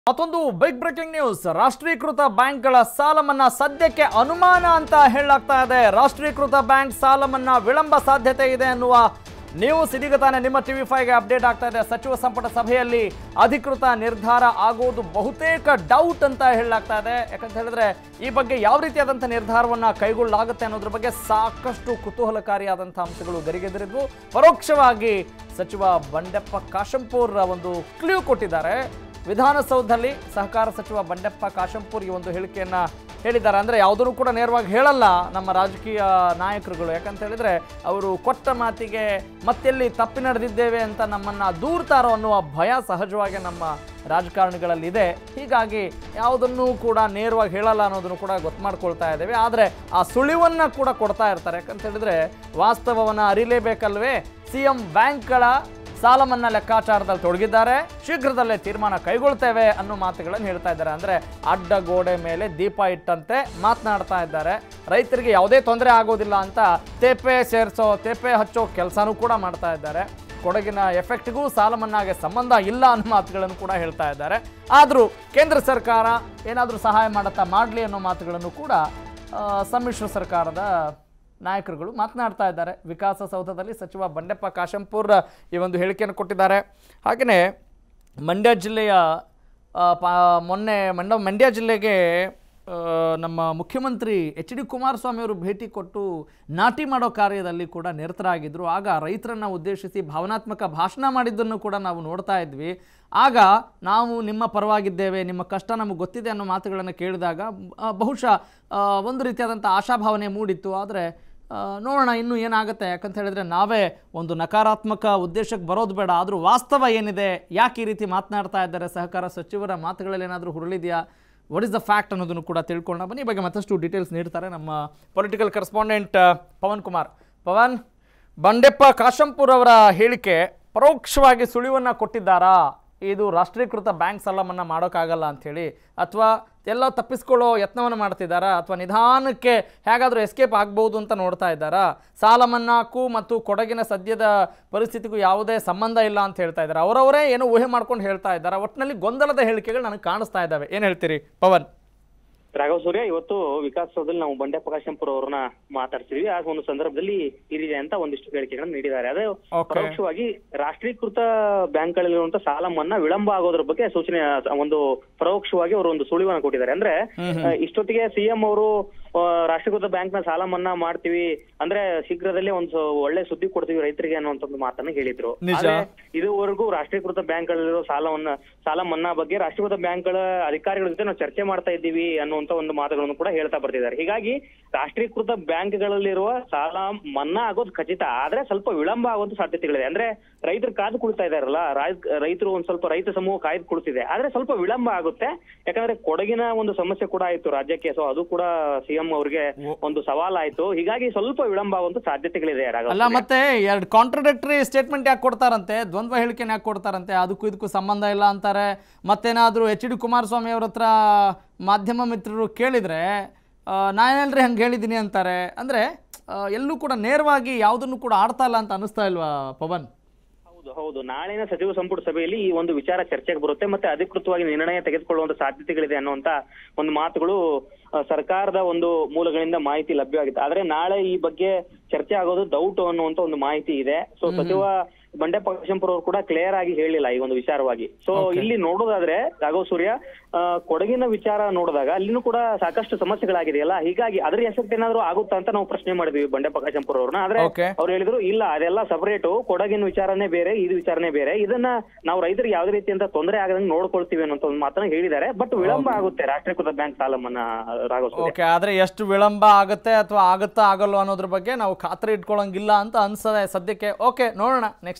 ಮತ್ತೊಂದು big breaking news ರಾಷ್ಟ್ರೀಕೃತ ಬ್ಯಾಂಕ್ಗಳ ಸಾಲ ಮನ್ನಾ ಸದ್ಯಕ್ಕೆ ಅನುಮಾನ ಅಂತ ಹೇಳಲಾಗ್ತಾ ಇದೆ ರಾಷ್ಟ್ರೀಕೃತ ಬ್ಯಾಂಕ್ ಸಾಲ ಮನ್ನಾ ವಿಳಂಬ ಸಾಧ್ಯತೆ ಇದೆ ಅನ್ನುವ ನ್ಯೂಸ್ ಇದೀಗ ತಾನೇ ನಿಮ್ಮ ಟಿವಿ ಫೈವ್ಗೆ ಅಪ್ಡೇಟ್ ಆಗ್ತಾ ಇದೆ ಸಚಿವ ಸಂಪುಟ ಸಭೆಯಲ್ಲಿ ಅಧಿಕೃತ ನಿರ್ಧಾರ ಆಗುವುದು ಬಹುತೇಕ ಡೌಟ್ ಅಂತ ಹೇಳಲಾಗ್ತಾ ಇದೆ ಯಾಕಂತ ಹೇಳಿದ್ರೆ ಈ ಬಗ್ಗೆ ಯಾವ ರೀತಿಯಾದಂಥ ನಿರ್ಧಾರವನ್ನ ಕೈಗೊಳ್ಳಲಾಗುತ್ತೆ ಅನ್ನೋದ್ರ ಬಗ್ಗೆ ಸಾಕಷ್ಟು ಕುತೂಹಲಕಾರಿಯಾದಂಥ ಅಂಶಗಳು ಗರಿಗೆದರಿದ್ವು ಪರೋಕ್ಷವಾಗಿ ಸಚಿವ ಬಂಡೆಪ್ಪ ಕಾಶಂಪೂರ್ ಒಂದು ಕ್ಲೂ ಕೊಟ್ಟಿದ್ದಾರೆ ವಿಧಾನಸೌಧದಲ್ಲಿ ಸಹಕಾರ ಸಚಿವ ಬಂಡೆಪ್ಪ ಕಾಶಂಪುರ್ ಈ ಒಂದು ಹೇಳಿಕೆಯನ್ನ ಹೇಳಿದ್ದಾರೆ ಅಂದ್ರೆ ಯಾವುದನ್ನು ಕೂಡ ನೇರವಾಗಿ ಹೇಳಲ್ಲ ನಮ್ಮ ರಾಜಕೀಯ ನಾಯಕರುಗಳು ಯಾಕಂತ ಹೇಳಿದ್ರೆ ಅವರು ಕೊಟ್ಟ ಮಾತಿಗೆ ಮತ್ತೆಲ್ಲಿ ತಪ್ಪಿ ನಡೆದಿದ್ದೇವೆ ಅಂತ ನಮ್ಮನ್ನ ದೂರ್ತಾರೋ ಅನ್ನುವ ಭಯ ಸಹಜವಾಗಿ ನಮ್ಮ ರಾಜಕಾರಣಿಗಳಲ್ಲಿ ಇದೆ ಹೀಗಾಗಿ ಯಾವುದನ್ನು ಕೂಡ ನೇರವಾಗಿ ಹೇಳಲ್ಲ ಅನ್ನೋದನ್ನು ಕೂಡ ಗೊತ್ತು ಮಾಡ್ಕೊಳ್ತಾ ಇದ್ದೇವೆ ಆದರೆ ಆ ಸುಳಿವನ್ನ ಕೂಡ ಕೊಡ್ತಾ ಇರ್ತಾರೆ ಯಾಕಂತ ಹೇಳಿದ್ರೆ ವಾಸ್ತವವನ್ನ ಅರಿಲೇಬೇಕಲ್ವೇ ಸಿ ಎಂ ಬ್ಯಾಂಕ್ಗಳ ಸಾಲ ಮನ್ನಾ ಲೆಕ್ಕಾಚಾರದಲ್ಲಿ ತೊಡಗಿದ್ದಾರೆ ಶೀಘ್ರದಲ್ಲೇ ತೀರ್ಮಾನ ಕೈಗೊಳ್ತೇವೆ ಅನ್ನೋ ಮಾತುಗಳನ್ನು ಹೇಳ್ತಾ ಇದ್ದಾರೆ ಅಂದ್ರೆ ಅಡ್ಡ ಗೋಡೆ ಮೇಲೆ ದೀಪ ಇಟ್ಟಂತೆ ಮಾತನಾಡ್ತಾ ಇದ್ದಾರೆ ರೈತರಿಗೆ ಯಾವುದೇ ತೊಂದರೆ ಆಗೋದಿಲ್ಲ ಅಂತ ತೇಪೆ ಸೇರಿಸೋ ತೇಪೆ ಹಚ್ಚೋ ಕೆಲಸನೂ ಕೂಡ ಮಾಡ್ತಾ ಇದ್ದಾರೆ ಕೊಡಗಿನ ಎಫೆಕ್ಟ್ಗೂ ಸಾಲ ಮನ್ನಾಗೆ ಸಂಬಂಧ ಇಲ್ಲ ಅನ್ನೋ ಮಾತುಗಳನ್ನು ಕೂಡ ಹೇಳ್ತಾ ಇದ್ದಾರೆ ಆದರೂ ಕೇಂದ್ರ ಸರ್ಕಾರ ಏನಾದರೂ ಸಹಾಯ ಮಾಡುತ್ತಾ ಮಾಡಲಿ ಅನ್ನೋ ಮಾತುಗಳನ್ನು ಕೂಡ ಆ, ಸಮ್ಮಿಶ್ರ ಸರ್ಕಾರದ ನಾಯಕರುಗಳು ಮಾತನಾಡ್ತಾ ಇದ್ದಾರೆ ವಿಕಾಸಸೌಧದಲ್ಲಿ ಸಚಿವ ಬಂಡೆಪ್ಪ ಕಾಶಂಪುರ್ ಈ ಒಂದು ಹೇಳಿಕೆಯನ್ನು ಕೊಟ್ಟಿದ್ದಾರೆ ಹಾಗೆಯೇ ಮಂಡ್ಯ ಜಿಲ್ಲೆಯ ಆ, ಪಾ ಮೊನ್ನೆ ಮಂಡ್ಯ ಮಂಡ್ಯ ಜಿಲ್ಲೆಗೆ ಆ, ನಮ್ಮ ಮುಖ್ಯಮಂತ್ರಿ ಎಚ್ ಡಿ ಕುಮಾರಸ್ವಾಮಿ ಅವರು ಭೇಟಿ ಕೊಟ್ಟು ನಾಟಿ ಮಾಡೋ ಕಾರ್ಯದಲ್ಲಿ ಕೂಡ ನಿರತರಾಗಿದ್ದರು ಆಗ ರೈತರನ್ನು ಉದ್ದೇಶಿಸಿ ಭಾವನಾತ್ಮಕ ಭಾಷಣ ಮಾಡಿದ್ದನ್ನು ಕೂಡ ನಾವು ನೋಡ್ತಾ ಇದ್ವಿ ಆಗ ನಾವು ನಿಮ್ಮ ಪರವಾಗಿದ್ದೇವೆ ನಿಮ್ಮ ಕಷ್ಟ ನಮಗೆ ಗೊತ್ತಿದೆ ಅನ್ನೋ ಮಾತುಗಳನ್ನು ಕೇಳಿದಾಗ ಆ, ಬಹುಶಃ ಆ, ಒಂದು ರೀತಿಯಾದಂಥ ಆಶಾಭಾವನೆ ಮೂಡಿತ್ತು ಆದರೆ ಆ, ನೋಡೋಣ ಇನ್ನೂ ಏನಾಗುತ್ತೆ ಯಾಕಂತ ಹೇಳಿದ್ರೆ ನಾವೇ ಒಂದು ನಕಾರಾತ್ಮಕ ಉದ್ದೇಶಕ್ಕೆ ಬರೋದು ಬೇಡ ಆದರೂ ವಾಸ್ತವ ಏನಿದೆ ಯಾಕೆ ಈ ರೀತಿ ಮಾತನಾಡ್ತಾ ಇದ್ದಾರೆ ಸಹಕಾರ ಸಚಿವರ ಮಾತುಗಳಲ್ಲಿ ಏನಾದರೂ ಹುರುಳಿದೆಯಾ ವಾಟ್ ಇಸ್ ದ ಫ್ಯಾಕ್ಟ್ ಅನ್ನೋದನ್ನು ಕೂಡ ತಿಳ್ಕೊಳ್ಳೋಣ ಬನ್ನಿ ಈ ಬಗ್ಗೆ ಮತ್ತಷ್ಟು ಡೀಟೇಲ್ಸ್ ನೀಡ್ತಾರೆ ನಮ್ಮ ಪೊಲಿಟಿಕಲ್ ಕರೆಸ್ಪಾಂಡೆಂಟ್ ಪವನ್ ಕುಮಾರ್ ಪವನ್ ಬಂಡೆಪ್ಪ ಕಾಶಂಪುರ್ ಅವರ ಹೇಳಿಕೆ ಪರೋಕ್ಷವಾಗಿ ಸುಳಿವನ್ನು ಕೊಟ್ಟಿದ್ದಾರಾ ಇದು ರಾಷ್ಟ್ರೀಕೃತ ಬ್ಯಾಂಕ್ ಸಾಲ ಮನ್ನಾ ಮಾಡೋಕ್ಕಾಗಲ್ಲ ಅಂಥೇಳಿ ಅಥವಾ ಎಲ್ಲ ತಪ್ಪಿಸ್ಕೊಳ್ಳೋ ಯತ್ನವನ್ನು ಮಾಡ್ತಿದ್ದಾರಾ ಅಥವಾ ನಿಧಾನಕ್ಕೆ ಹೇಗಾದರೂ ಎಸ್ಕೇಪ್ ಆಗ್ಬೋದು ಅಂತ ನೋಡ್ತಾ ಇದ್ದಾರಾ ಸಾಲ ಮನ್ನಾಕ್ಕೂ ಮತ್ತು ಕೊಡಗಿನ ಸದ್ಯದ ಪರಿಸ್ಥಿತಿಗೂ ಯಾವುದೇ ಸಂಬಂಧ ಇಲ್ಲ ಅಂತ ಹೇಳ್ತಾ ಇದ್ದಾರೆ ಅವರವರೇ ಏನೋ ಊಹೆ ಮಾಡ್ಕೊಂಡು ಹೇಳ್ತಾ ಇದ್ದಾರೆ ಒಟ್ಟಿನಲ್ಲಿ ಗೊಂದಲದ ಹೇಳಿಕೆಗಳು ನನಗೆ ಕಾಣಿಸ್ತಾ ಇದ್ದಾವೆ ಏನು ಹೇಳ್ತೀರಿ ಪವನ್ ರಾಘವ ಸೂರ್ಯ ಇವತ್ತು ವಿಕಾಸದಲ್ಲಿ ನಾವು ಬಂಡೆ ಪ್ರಕಾಶಂಪುರ ಅವ್ರನ್ನ ಮಾತಾಡ್ತಿದ್ವಿ ಆ ಒಂದು ಸಂದರ್ಭದಲ್ಲಿ ಇರಿದೆ ಅಂತ ಒಂದಿಷ್ಟು ಹೇಳಿಕೆಗಳನ್ನ ನೀಡಿದ್ದಾರೆ ಅದೇ Okay. ಪರೋಕ್ಷವಾಗಿ ರಾಷ್ಟ್ರೀಕೃತ ಬ್ಯಾಂಕ್ಗಳಲ್ಲಿರುವಂತ ಸಾಲ ಮನ್ನಾ ವಿಳಂಬ ಆಗೋದ್ರ ಬಗ್ಗೆ ಸೂಚನೆ ಒಂದು ಪರೋಕ್ಷವಾಗಿ ಅವರು ಒಂದು ಸುಳಿವನ್ನ ಕೊಟ್ಟಿದ್ದಾರೆ ಅಂದ್ರೆ ಆ, ಇಷ್ಟೊತ್ತಿಗೆ ಸಿಎಂ ಅವರು ಆ, ರಾಷ್ಟ್ರೀಕೃತ ಬ್ಯಾಂಕ್ ನ ಸಾಲ ಮನ್ನಾ ಮಾಡ್ತೀವಿ ಅಂದ್ರೆ ಶೀಘ್ರದಲ್ಲೇ ಒಂದು ಸ- ಒಳ್ಳೆ ಸುದ್ದಿ ಕೊಡ್ತೀವಿ ರೈತರಿಗೆ ಅನ್ನುವಂತ ಒಂದು ಮಾತನ್ನ ಹೇಳಿದ್ರು ನಿಜ. ಆದ್ರೆ ಇದುವರೆಗೂ ರಾಷ್ಟ್ರೀಕೃತ ಬ್ಯಾಂಕ್ಗಳಲ್ಲಿರೋ ಸಾಲವನ್ನ ಸಾಲ ಮನ್ನಾ ಬಗ್ಗೆ ರಾಷ್ಟ್ರೀಕೃತ ಬ್ಯಾಂಕ್ಗಳ ಅಧಿಕಾರಿಗಳ ಜೊತೆ ನಾವು ಚರ್ಚೆ ಮಾಡ್ತಾ ಇದ್ದೀವಿ ಅನ್ನುವಂತ ಒಂದು ಮಾತುಗಳನ್ನು ಕೂಡ ಹೇಳ್ತಾ ಬರ್ತಿದ್ದಾರೆ ಹೀಗಾಗಿ ರಾಷ್ಟ್ರೀಕೃತ ಬ್ಯಾಂಕ್ಗಳಲ್ಲಿರುವ ಸಾಲ ಮನ್ನಾ ಆಗೋದು ಖಚಿತ ಆದ್ರೆ ಸ್ವಲ್ಪ ವಿಳಂಬ ಆಗೋದು ಸಾಧ್ಯತೆಗಳಿದೆ ಅಂದ್ರೆ ರೈತರು ಕಾದು ಕುಳಿತಾ ಇದಾರಲ್ಲ ರಾಯ್- ರೈತರು ಒಂದ್ ಸ್ವಲ್ಪ ರೈತ ಸಮೂಹ ಕಾಯ್ದು ಕುಳಿತಿದೆ ಆದ್ರೆ ಸ್ವಲ್ಪ ವಿಳಂಬ ಆಗುತ್ತೆ ಯಾಕಂದ್ರೆ ಕೊಡಗಿನ ಒಂದು ಸಮಸ್ಯೆ ಕೂಡ ಆಯ್ತು ರಾಜ್ಯಕ್ಕೆ ಸೊ ಅದು ಕೂಡ ಸಿಎಂ ಅವ್ರಿಗೆ ಒಂದು ಸವಾಲಾಯ್ತು ಹೀಗಾಗಿ ಸ್ವಲ್ಪ ವಿಳಂಬ ಆಗುವಂತ ಸಾಧ್ಯತೆಗಳಿದೆ ರಾಘವ್ ಅಲ್ಲ ಮತ್ತೆ ಎರಡು ಕಾಂಟ್ರಡಿಕ್ಟರಿ ಸ್ಟೇಟ್ಮೆಂಟ್ ಯಾಕೆ ಕೊಡ್ತಾರಂತೆ ದ್ವಂದ್ವ ಹೇಳಿಕೆನ ಯಾಕೆ ಕೊಡ್ತಾರಂತೆ ಅದಕ್ಕೂ ಇದಕ್ಕೂ ಸಂಬಂಧ ಇಲ್ಲ ಅಂತಾರೆ ಮತ್ತೇನಾದರೂ ಎಚ್ ಡಿ ಕುಮಾರಸ್ವಾಮಿ ಅವ್ರ ಹತ್ರ ಮಾಧ್ಯಮ ಮಿತ್ರರು ಕೇಳಿದರೆ ನಾನೇನ್ರಿ ಹಂಗೆ ಹೇಳಿದ್ದೀನಿ ಅಂತಾರೆ ಅಂದರೆ ಎಲ್ಲೂ ಕೂಡ ನೇರವಾಗಿ ಯಾವುದನ್ನು ಕೂಡ ಆಡ್ತಾ ಇಲ್ಲ ಅಂತ ಅನಿಸ್ತಾ ಇಲ್ವಾ ಪವನ್ ಹೌದು ಹೌದು ನಾಳಿನ ಸಚಿವ ಸಂಪುಟ ಸಭೆಯಲ್ಲಿ ಈ ಒಂದು ವಿಚಾರ ಚರ್ಚೆಗೆ ಬರುತ್ತೆ ಮತ್ತೆ ಅಧಿಕೃತವಾಗಿ ನಿರ್ಣಯ ತೆಗೆದುಕೊಳ್ಳುವಂತ ಸಾಧ್ಯತೆಗಳಿದೆ ಅನ್ನುವಂತ ಒಂದು ಮಾತುಗಳು ಆ, ಸರ್ಕಾರದ ಒಂದು ಮೂಲಗಳಿಂದ ಮಾಹಿತಿ ಲಭ್ಯವಾಗಿದೆ ಆದ್ರೆ ನಾಳೆ ಈ ಬಗ್ಗೆ ಚರ್ಚೆ ಆಗೋದು ಡೌಟ್ ಅನ್ನುವಂತ ಒಂದು ಮಾಹಿತಿ ಇದೆ ಸೊ ಸಚಿವ ಬಂಡೆಪ್ಪ ಕಾಶಂಪುರ ಅವರು ಕೂಡ ಕ್ಲಿಯರ್ ಆಗಿ ಹೇಳಿಲ್ಲ ಈ ಒಂದು ವಿಚಾರವಾಗಿ ಸೊ ಇಲ್ಲಿ ನೋಡೋದಾದ್ರೆ ರಾಘವ್ ಸೂರ್ಯ ಆ, ಕೊಡಗಿನ ವಿಚಾರ ನೋಡಿದಾಗ ಅಲ್ಲಿನೂ ಕೂಡ ಸಾಕಷ್ಟು ಸಮಸ್ಯೆಗಳಾಗಿದೆಯಲ್ಲ ಹೀಗಾಗಿ ಅದ್ರ ಎಫೆಕ್ಟ್ ಏನಾದ್ರು ಆಗುತ್ತಾ ಅಂತ ನಾವು ಪ್ರಶ್ನೆ ಮಾಡಿದ್ವಿ ಬಂಡೆಪ್ಪ ಕಾಶಂಪುರ ಅವ್ರನ್ನ ಆದ್ರೆ Okay. ಅವ್ರು ಹೇಳಿದ್ರು ಇಲ್ಲ ಅದೆಲ್ಲ ಸಪರೇಟ್ ಕೊಡಗಿನ ವಿಚಾರನೇ ಬೇರೆ ಇದು ವಿಚಾರನೇ ಬೇರೆ ಇದನ್ನ ನಾವು ರೈತರಿಗೆ ಯಾವುದೇ ರೀತಿಯಿಂದ ತೊಂದರೆ ಆಗದಂಗೆ ನೋಡ್ಕೊಳ್ತೀವಿ ಅನ್ನೋ ಒಂದು ಮಾತನ್ನ ಹೇಳಿದ್ದಾರೆ ಬಟ್ ವಿಳಂಬ ಆಗುತ್ತೆ ರಾಷ್ಟ್ರೀಕೃತ ಬ್ಯಾಂಕ್ ಸಾಲ ಮನ್ನಾ ರಾಘವ್ ಸೂರ್ಯ. ಓಕೆ ಆದರೆ ಎಷ್ಟು ವಿಳಂಬ ಆಗುತ್ತೆ ಅಥವಾ ಆಗುತ್ತಾ ಆಗಲ್ವಾ ಅನ್ನೋದ್ರ ಬಗ್ಗೆ ನಾವು ಖಾತ್ರಿ ಇಟ್ಕೊಳ್ಳೋಂಗಿಲ್ಲ ಅಂತ ಅನ್ಸದೆ ಸದ್ಯಕ್ಕೆ ಓಕೆ ನೋಡೋಣ ನೆಕ್ಸ್ಟ್